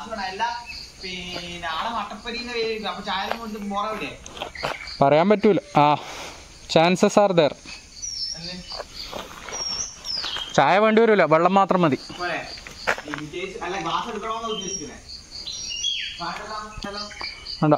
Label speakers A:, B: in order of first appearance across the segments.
A: Glass വേണം അല്ല പിന്നെ ആളെ മട്ടപ്പരിന്ന് പേര് അപ്പൊ ചായ കൊണ്ട് മോറവിടെ
B: പറയാൻ പറ്റൂല ആ ചാൻസസ് ആർ ദർ ചായ വേണ്ടി വരില്ല വെള്ളം മാത്രം മതി
A: പോലെ in case- അല്ല ഗ്ലാസ് എടുക്കണമെന്ന് ഉദ്ദേശിക്കുന്നത്
B: വേണ്ട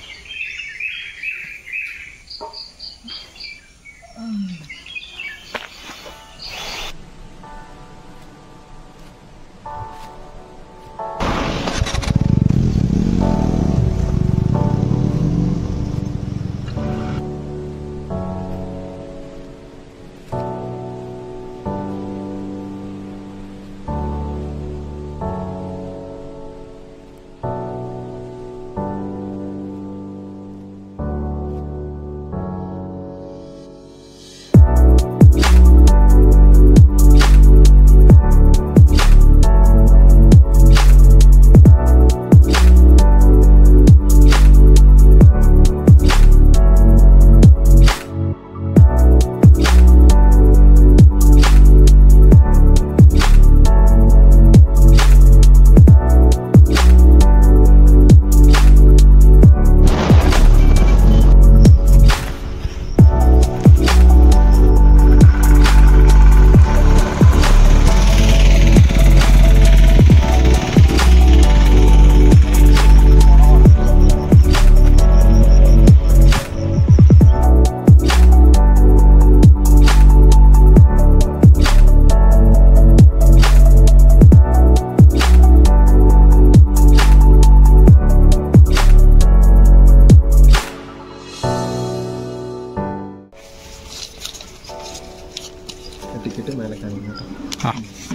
C: ടിക്കറ്റ് മേലെ കാണുന്നു
B: ആ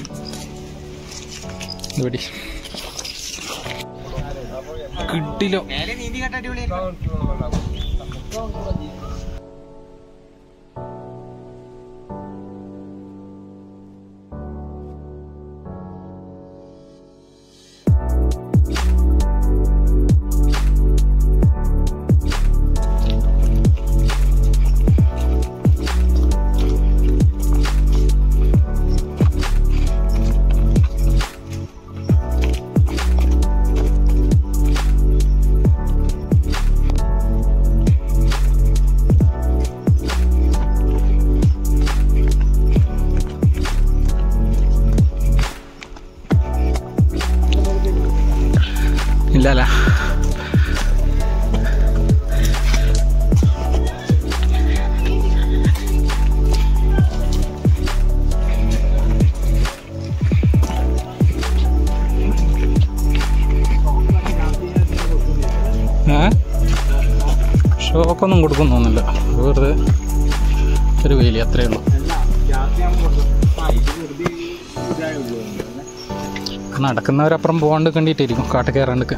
B: ഇത് പിടി കിട്ടിലോ
A: മേലെ നീന്തി കെട്ട അടിപൊളി
B: ഇല്ലല്ല ഏ ഷോക്കൊന്നും കൊടുക്കും തോന്നില്ല വെറുതെ ഒരു വേലി അത്രേ ഉള്ളൂ നടക്കുന്നവരപ്പുറം പോകാണ്ട് കണ്ടിട്ടായിരിക്കും കാട്ട് കയറാണ്ടൊക്കെ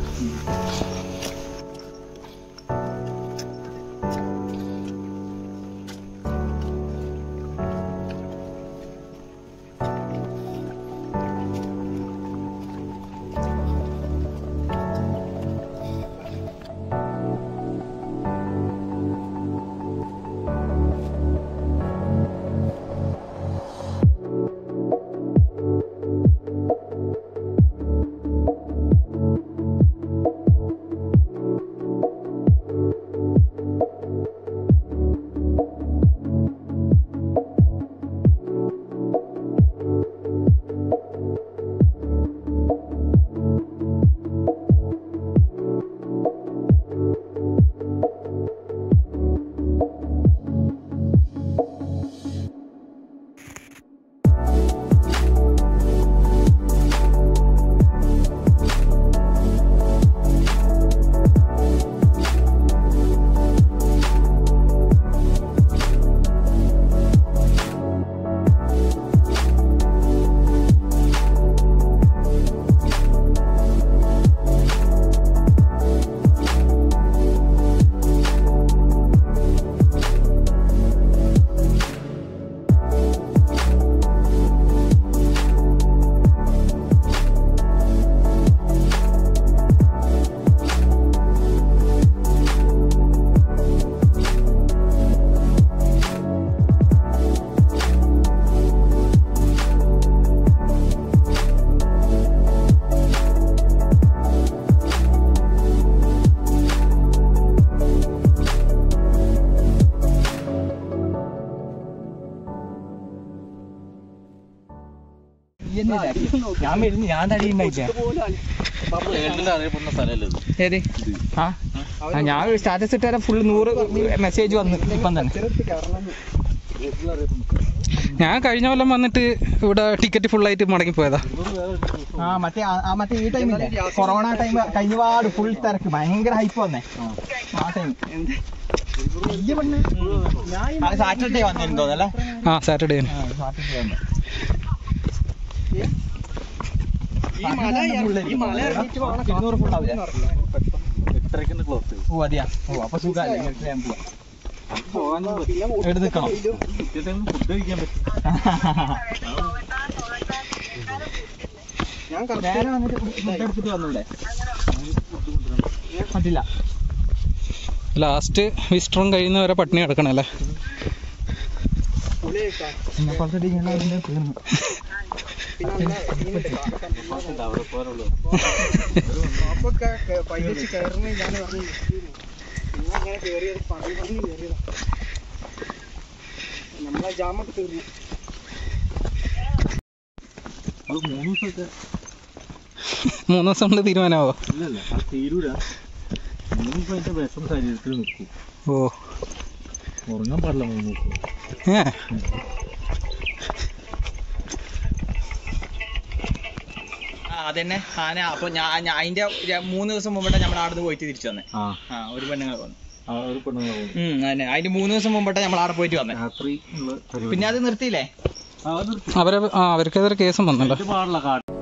D: ഞാൻ വരുന്നു ഞാൻ തടിയുണ്ടായിട്ടാ
B: അറിയപ്പെടുന്ന സ്ഥലമല്ലേ
D: ഏത് ആ ആ, ഞാൻ സ്റ്റാറ്റസ് ഇട്ടാൽ ഫുൾ നൂറ് മെസ്സേജ് വന്നു ഇപ്പം തന്നെ
B: ഞാൻ കഴിഞ്ഞ കൊല്ലം വന്നിട്ട് ഇവിടെ ടിക്കറ്റ് ഫുള്ളായിട്ട് മടങ്ങി പോയതാ
D: ആ മറ്റേ ആ- ആ മറ്റേ ഈ ടൈമില്ലേ കൊറോണ ടൈം കഴിഞ്ഞ പാട് ഫുൾ തിരക്ക് ഭയങ്കര ഹൈപ്പ് വന്നേ ആ ടൈം സാറ്റർഡേ വന്നിരുന്നു തോന്നല്ലേ
B: ആ സാറ്റർഡേ
D: സാറ്റർഡേ വന്നു ഇരുന്നൂറ് ഫുൾ ആവില്ല ഓ അതെയാ ഓ അപ്പൊ സുഖമല്ലേ ഇങ്ങോട്ട് ഞാൻ പോവാം എടുത്ത് നിൽക്കണം നേരെ വന്നിട്ട് ഫുഡ് എടുത്തിട്ട് വന്നൂടെ പറ്റില്ല
B: ലാസ്റ്റ് വിസ്ട്രോം കഴിയുന്നവരെ പട്ടിണി കിടക്കണല്ലേ
D: പിന്നെ കുറച്ച് ഇങ്ങനെ അതിന്റെ തീർന്നു
B: മൂന്ന് ദിവസം കൊണ്ട് തീരുമാനമാവോ
C: തീരൂല മൂന്ന് ദിവസം അതിന്റെ വിഷം ശരീരത്തിൽ നിൽക്കും
B: ഓ
C: ഉറങ്ങാൻ പാടില്ല മൂന്ന് ദിവസം
B: ഏ
D: ആ അതന്നെ ആന അപ്പൊ ഞാൻ അതിന്റെ ര- മൂന്ന് ദിവസം മുമ്പേ നമ്മുടെ അവിടെ പോയിട്ട് തിരിച്ചു വന്നേ
C: ആ
D: ആ ഒരു പെണ്ണുങ്ങൾ വന്നു
C: ആ ഒരു പെണ്ണുങ്ങൾ പോകും
D: ഉം അതന്നെ അതിന്റെ മൂന്ന് ദിവസം മുമ്പേ നമ്മൾ അവിടെ പോയിട്ട് വന്നേ
C: രാത്രി ഉള്ള പരിപാടി
D: പിന്നെ അത് നിർത്തിയില്ലേ
C: ആ, അത് നിർത്തി.
B: അവരെ ആ അവർക്കെതിരെ കേസും വന്നല്ലോ
C: ഇത് പാടില്ല കാട്ട്